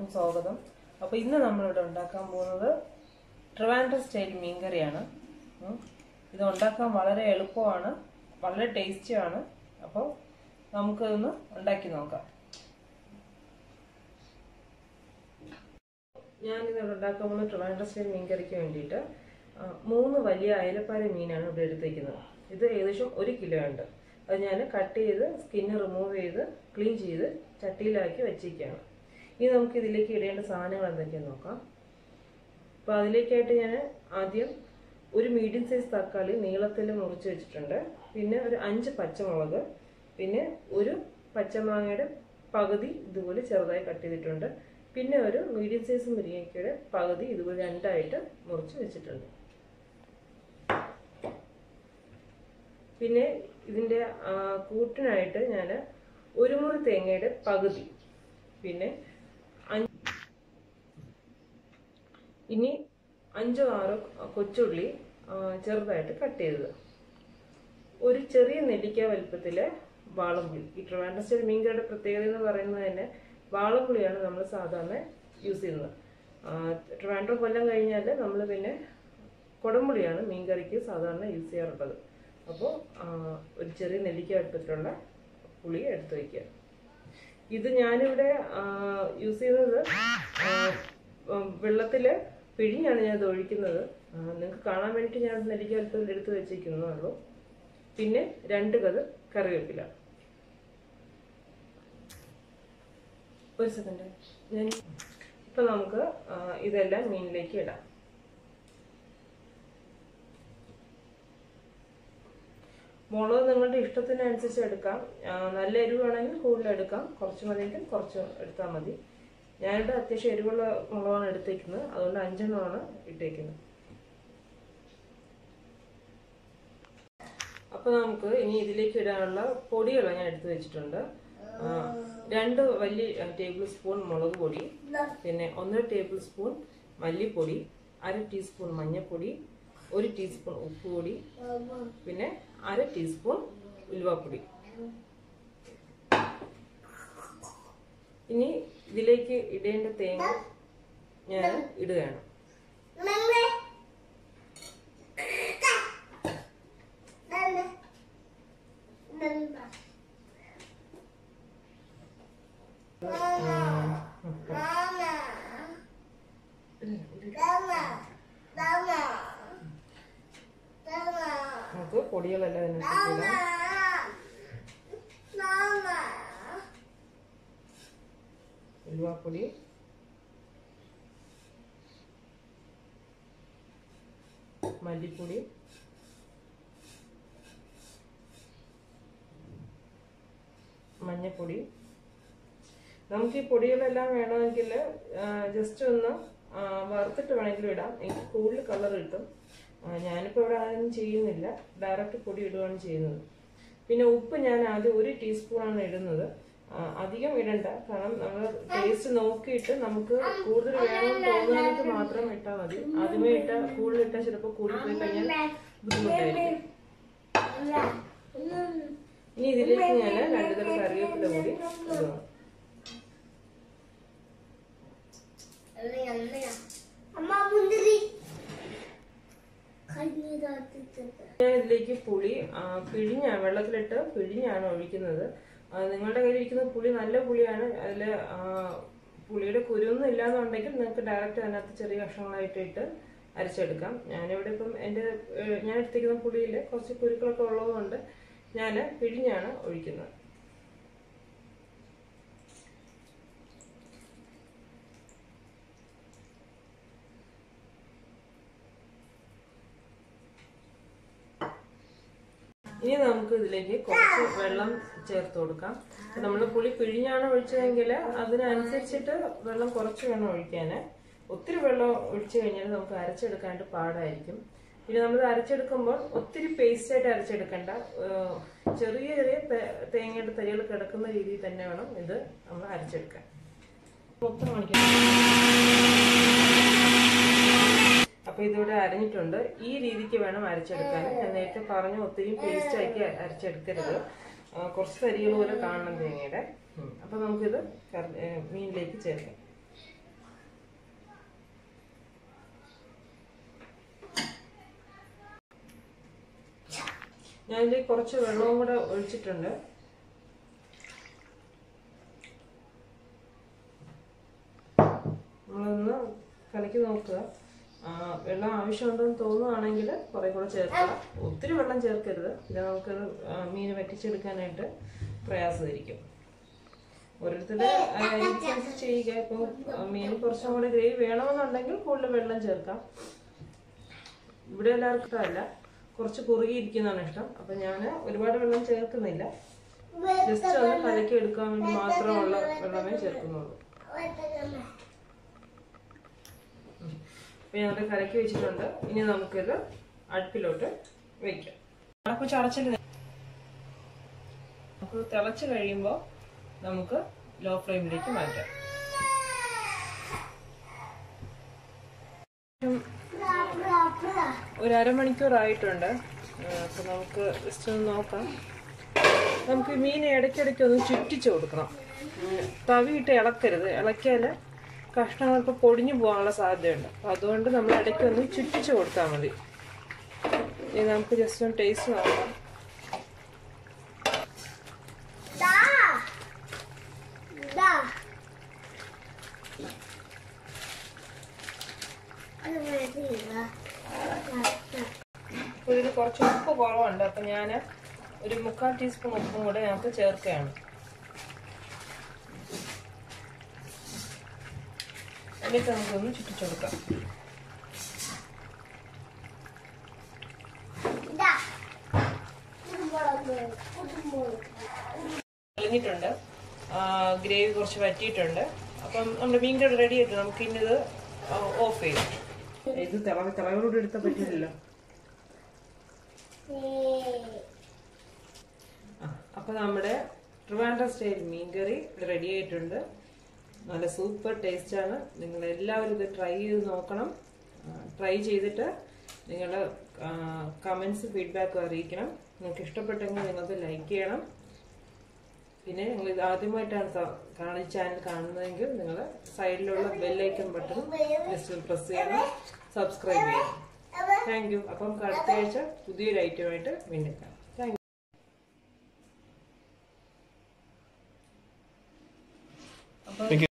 എല്ലാവർക്കും സ്വാഗതം അപ്പോൾ ഇന്ന് നമ്മളിവിടെ ഉണ്ടാക്കാൻ പോകുന്നത് ട്രിവാൻഡ്രം സ്റ്റൈൽ മീൻകറിയാണ് ഉം. ഇത് ഉണ്ടാക്കാൻ വളരെ എളുപ്പമാണ് വളരെ ടേസ്റ്റിയാണ് അപ്പോൾ നമുക്കിതൊന്ന് ഉണ്ടാക്കി നോക്കാം ഞാനിത് ഉണ്ടാക്കാൻ പോകുന്ന ട്രിവാൻഡ്രം സ്റ്റൈൽ മീൻകറിക്ക് വേണ്ടിയിട്ട് ആ, മൂന്ന് വലിയ അയലപ്പാര മീനാണ് ഇവിടെ എടുത്തേക്കുന്നത് ഇത് ഏകദേശം ഒരു കിലോ ഉണ്ട് അത് ഞാൻ കട്ട് ചെയ്ത് സ്കിന്ന് റിമൂവ് ചെയ്ത് ക്ലീൻ ചെയ്ത് ചട്ടിയിലാക്കി വെച്ചിരിക്കുകയാണ് ഇനി നമുക്ക് ഇതിലേക്ക് ഇടേണ്ട സാധനങ്ങൾ എന്തൊക്കെയാണെന്ന് നോക്കാം അപ്പോൾ അതിലേക്കായിട്ട് ഞാൻ ആദ്യം ഒരു മീഡിയം സൈസ് തക്കാളി നീളത്തിൽ മുറിച്ച് വെച്ചിട്ടുണ്ട് പിന്നെ ഒരു അഞ്ച് പച്ചമുളക് പിന്നെ ഒരു പച്ചമാങ്ങയുടെ പകുതി ഇതുപോലെ ചെറുതായി കട്ട് ചെയ്തിട്ടുണ്ട് പിന്നെ ഒരു മീഡിയം സൈസ് മുരിങ്ങയ്ക്കയുടെ പകുതി ഇതുപോലെ രണ്ടായിട്ട് മുറിച്ച് വെച്ചിട്ടുണ്ട് പിന്നെ ഇതിൻ്റെ ആ, കൂട്ടിനായിട്ട് ഞാൻ ഒരു മുറി തേങ്ങയുടെ പകുതി പിന്നെ അഞ്ച് ഇനി അഞ്ചോ ആറോ കൊച്ചുള്ളി ആ, ചെറുതായിട്ട് കട്ട് ചെയ്തത് ഒരു ചെറിയ നെല്ലിക്ക വലുപ്പത്തിലെ വാളംപുളി ഈ ട്രിവാൻഡ്രം സ്റ്റൈൽ മീൻകറിയുടെ പ്രത്യേകത എന്ന് പറയുന്നത് തന്നെ വാളംപുളിയാണ് നമ്മൾ സാധാരണ യൂസ് ചെയ്യുന്നത് ആ, ട്രിവാൻഡ്രം കൊല്ലം കഴിഞ്ഞാൽ നമ്മൾ പിന്നെ കുടംപുളിയാണ് മീൻകറിക്ക് സാധാരണ യൂസ് ചെയ്യാറുള്ളത് അപ്പോൾ ഒരു ചെറിയ നെല്ലിക്ക വലുപ്പത്തിലുള്ള പുളി എടുത്ത് വയ്ക്കുക ഇത് ഞാനിവിടെ യൂസ് ചെയ്യുന്നത് വെള്ളത്തിൽ പിഴിഞ്ഞാണ് ഞാൻ ഇത് ഒഴിക്കുന്നത് നിങ്ങൾക്ക് കാണാൻ വേണ്ടിയിട്ട് ഞാൻ നെല്ലിക്ക വലുപ്പത്തിൽ എടുത്ത് വെച്ചിരിക്കുന്നേ ഉള്ളൂ പിന്നെ രണ്ട് കത് കറിവേപ്പില ഒരു സെക്കൻഡ് ഞാൻ ഇപ്പൊ നമുക്ക് ആ, ഇതെല്ലാം മീനിലേക്ക് ഇടാം മുളക് നിങ്ങളുടെ ഇഷ്ടത്തിനനുസരിച്ച് എടുക്കാം ആ, നല്ല എരിവാണെങ്കിൽ കൂടുതൽ എടുക്കാം കുറച്ച് മതിയെങ്കിൽ കുറച്ച് എടുത്താൽ മതി ഞാനിവിടെ അത്യാവശ്യം എരിവുള്ള മുളകാണ് എടുത്തേക്കുന്നത് അതുകൊണ്ട് അഞ്ചെണ്ണമാണ് ഇട്ടേക്കുന്നത് അപ്പൊ നമുക്ക് ഇനി ഇതിലേക്ക് ഇടാനുള്ള പൊടികൾ ഞാൻ എടുത്തു വെച്ചിട്ടുണ്ട് ആ, രണ്ട് വലിയ ടേബിൾ സ്പൂൺ മുളക് പൊടി പിന്നെ ഒന്നര ടേബിൾ സ്പൂൺ മല്ലിപ്പൊടി അര ടീസ്പൂൺ മഞ്ഞൾപ്പൊടി ഒരു ടീസ്പൂൺ ഉപ്പുപൊടി പിന്നെ അര ടീസ്പൂൺ ഉലുവാപ്പൊടി ഇനി ഇതിലേക്ക് ഇടേണ്ട തേങ്ങ ഞാൻ ഇടുകയാണ് നമുക്ക് പൊടികളെല്ലാം അതിനകത്തേക്ക് ഇടാം ഉലുവാപ്പൊടി മല്ലിപ്പൊടി മഞ്ഞപ്പൊടി നമുക്ക് ഈ പൊടികളെല്ലാം വേണമെങ്കിൽ ജസ്റ്റ് ഒന്ന് ആ, വറുത്തിട്ട് വേണമെങ്കിലും ഇടാം എനിക്ക് കൂടുതൽ കളർ കിട്ടും ആ, ഞാനിപ്പോൾ ഇവിടെ അതൊന്നും ചെയ്യുന്നില്ല ഡയറക്റ്റ് പൊടി ഇടുകയാണ് ചെയ്യുന്നത് പിന്നെ ഉപ്പ് ഞാൻ ആദ്യം ഒരു ടീസ്പൂണാണ് ഇടുന്നത് ആ, അധികം ഇടണ്ട കാരണം നമ്മൾ ടേസ്റ്റ് നോക്കിയിട്ട് നമുക്ക് കൂടുതൽ വേണമെന്ന് തോന്നുന്നത് മാത്രം ഇട്ടാൽ മതി ആദ്യമേ ഇട്ട കൂടുതൽ ഇട്ടാൽ ചിലപ്പോൾ കൂടിപ്പോയി കഴിഞ്ഞാൽ ബുദ്ധിമുട്ടായിരിക്കും ഇനി ഇതിലേക്ക് ഞാൻ രണ്ടു തരം കറിവേപ്പില കൂടി ഇടുക അമ്മ മുന്തിരി കണ്ണീരാത്തിച്ചത് ഞാൻ ഇതിലേക്ക് പുളി ആ, പിഴിഞ്ഞ വെള്ളത്തിലിട്ട് പിഴിഞ്ഞാണ് ഒഴിക്കുന്നത് ആ, നിങ്ങളുടെ കയ്യിൽ ഇരിക്കുന്ന പുളി നല്ല പുളിയാണ് അതിൽ പുളിയുടെ കുരുവൊന്നും ഇല്ലാന്നുണ്ടെങ്കിൽ നിങ്ങൾക്ക് ഡയറക്റ്റ് അതിനകത്ത് ചെറിയ കഷ്ണങ്ങളായിട്ട് ഇട്ട് അരച്ചെടുക്കാം ഞാനിവിടെ ഇപ്പം എൻ്റെ ഏഹ്, ഞാൻ എടുത്തിരിക്കുന്ന പുളിയിൽ കുറച്ച് കുരുക്കളൊക്കെ ഉള്ളതുകൊണ്ട് ഞാൻ പിഴിഞ്ഞാണ് ഒഴിക്കുന്നത് ഇനി നമുക്ക് ഇതിലേക്ക് കുറച്ച് വെള്ളം ചേർത്ത് കൊടുക്കാം നമ്മൾ പുളി പിഴിഞ്ഞാണ് ഒഴിച്ചതെങ്കിൽ അതിനനുസരിച്ചിട്ട് വെള്ളം കുറച്ച് വേണം ഒഴിക്കാൻ ഒത്തിരി വെള്ളം ഒഴിച്ചു കഴിഞ്ഞാൽ നമുക്ക് അരച്ചെടുക്കാനായിട്ട് പാടായിരിക്കും പിന്നെ നമ്മൾ അരച്ചെടുക്കുമ്പോൾ ഒത്തിരി പേസ്റ്റ് ആയിട്ട് അരച്ചെടുക്കണ്ട ഏഹ് ചെറിയ ചെറിയ തേ- തേങ്ങയുടെ തരികൾ കിടക്കുന്ന രീതിയിൽ തന്നെ വേണം ഇത് നമ്മൾ അരച്ചെടുക്കാൻ മൊത്തം കാണിക്കാം അപ്പൊ ഇതിവിടെ അരഞ്ഞിട്ടുണ്ട് ഈ രീതിക്ക് വേണം അരച്ചെടുക്കാൻ ഞാൻ നേരത്തെ പറഞ്ഞു ഒത്തിരി പേസ്റ്റ് ആക്കി അരച്ചെടുക്കരുത് ആ, കുറച്ച് തരികൾ പോലെ കാണണം തേങ്ങയുടെ ഉം. അപ്പൊ നമുക്കിത് കറി- ഏ, മീനിലേക്ക് ചേർക്കാം ഞാനിതിൽ കുറച്ച് വെള്ളവും കൂടെ ഒഴിച്ചിട്ടുണ്ട് നമ്മളൊന്ന് കലക്കി നോക്കുക ആ, വെള്ളം ആവശ്യമുണ്ടെന്ന് തോന്നുവാണെങ്കിൽ കുറെ കൂടെ ചേർക്കുക ഒത്തിരി വെള്ളം ചേർക്കരുത് പിന്നെ നമുക്കത് ആ, മീൻ വറ്റിച്ചെടുക്കാനായിട്ട് പ്രയാസമായിരിക്കും ഓരോരുത്തരുടെ അനുസരിച്ച് ചെയ്യുക ഇപ്പം ആ, മീൻ കുറച്ചും കൂടെ ഗ്രേവി വേണമെന്നുണ്ടെങ്കിൽ കൂടുതൽ വെള്ളം ചേർക്കാം ഇവിടെ എല്ലാവർക്കും ഇഷ്ടമല്ല കുറച്ച് കുറുകിയിരിക്കുന്നതാണ് ഇഷ്ടം അപ്പൊ ഞാൻ ഒരുപാട് വെള്ളം ചേർക്കുന്നില്ല ജസ്റ്റ് ഒന്ന് കലക്കി എടുക്കാൻ വേണ്ടി മാത്രമുള്ള വെള്ളമേ ചേർക്കുന്നുള്ളൂ അപ്പൊ ഞാനത് കലക്കി വെച്ചിട്ടുണ്ട് ഇനി നമുക്കിത് അടുപ്പിലോട്ട് വെക്കാം അടപ്പ് ചടച്ചിൽ നമുക്ക് തിളച്ച് കഴിയുമ്പോൾ നമുക്ക് ലോ ഫ്ലെയിമിലേക്ക് മാറ്റാം ഒരു അരമണിക്കൂറായിട്ടുണ്ട് അപ്പൊ നമുക്ക് ജസ്റ്റ് ഒന്ന് നോക്കാം നമുക്ക് ഈ മീൻ ഇടയ്ക്കിടയ്ക്ക് ഒന്ന് ചുറ്റിച്ചു കൊടുക്കണം ഉം, തവിയിട്ട് ഇളക്കരുത് ഇളക്കിയാൽ കഷ്ണങ്ങൾ ഇപ്പോൾ പൊടിഞ്ഞു പോകാനുള്ള സാധ്യതയുണ്ട് അപ്പം അതുകൊണ്ട് നമ്മൾ ഇടയ്ക്ക് ഒന്ന് ചുറ്റിച്ചു കൊടുത്താൽ മതി ഇനി നമുക്ക് ജസ്റ്റ് ഒന്ന് ടേസ്റ്റ് നോക്കാം ദാ ദാ അത് മതിയോ അപ്പോൾ ഇതിൽ കുറച്ച് ഉപ്പ് കുറവുണ്ട് അപ്പം ഞാൻ ഒരു മുക്കാൽ ടീസ്പൂൺ ഉപ്പും കൂടെ നമുക്ക് ചേർക്കുകയാണ് എന്നിട്ട് നമുക്കൊന്ന് ചുറ്റിച്ചു കൊടുക്കാം ദാ കുടുംബം കുടുംബം തെളിഞ്ഞിട്ടുണ്ട് ഗ്രേവി കുറച്ച് വറ്റിയിട്ടുണ്ട് അപ്പം നമ്മുടെ മീൻ കറി റെഡി ആയിട്ട് നമുക്ക് ഇനി ഇത് ഓഫ് ചെയ്യാം ഇത് തിളവ തിളവോട് എടുത്താൽ പറ്റില്ലല്ലോ ആ, അപ്പൊ നമ്മുടെ ട്രിവാൻഡ്രം സ്റ്റൈൽ മീൻ കറി റെഡി ആയിട്ടുണ്ട് നല്ല സൂപ്പർ ടേസ്റ്റ് ആണ് നിങ്ങൾ എല്ലാവരും ഇത് ട്രൈ ചെയ്ത് നോക്കണം ട്രൈ ചെയ്തിട്ട് നിങ്ങളുടെ കമൻസ് ഫീഡ്ബാക്ക് അറിയിക്കണം നിങ്ങൾക്ക് ഇഷ്ടപ്പെട്ടെങ്കിൽ നിങ്ങൾക്ക് ലൈക്ക് ചെയ്യണം പിന്നെ നിങ്ങൾ ഇത് ആദ്യമായിട്ടാണ് സ- കാണി ചാനൽ കാണുന്നതെങ്കിൽ നിങ്ങൾ സൈഡിലുള്ള ബെല്ലൈക്കൺ ബട്ടൺ ജസ്റ്റ് പ്രസ് ചെയ്യണം സബ്സ്ക്രൈബ് ചെയ്യണം താങ്ക് യു അപ്പം അടുത്ത ആഴ്ച പുതിയൊരു ഐറ്റമായിട്ട് വീണ്ടും കാണാം താങ്ക് യു Thank you.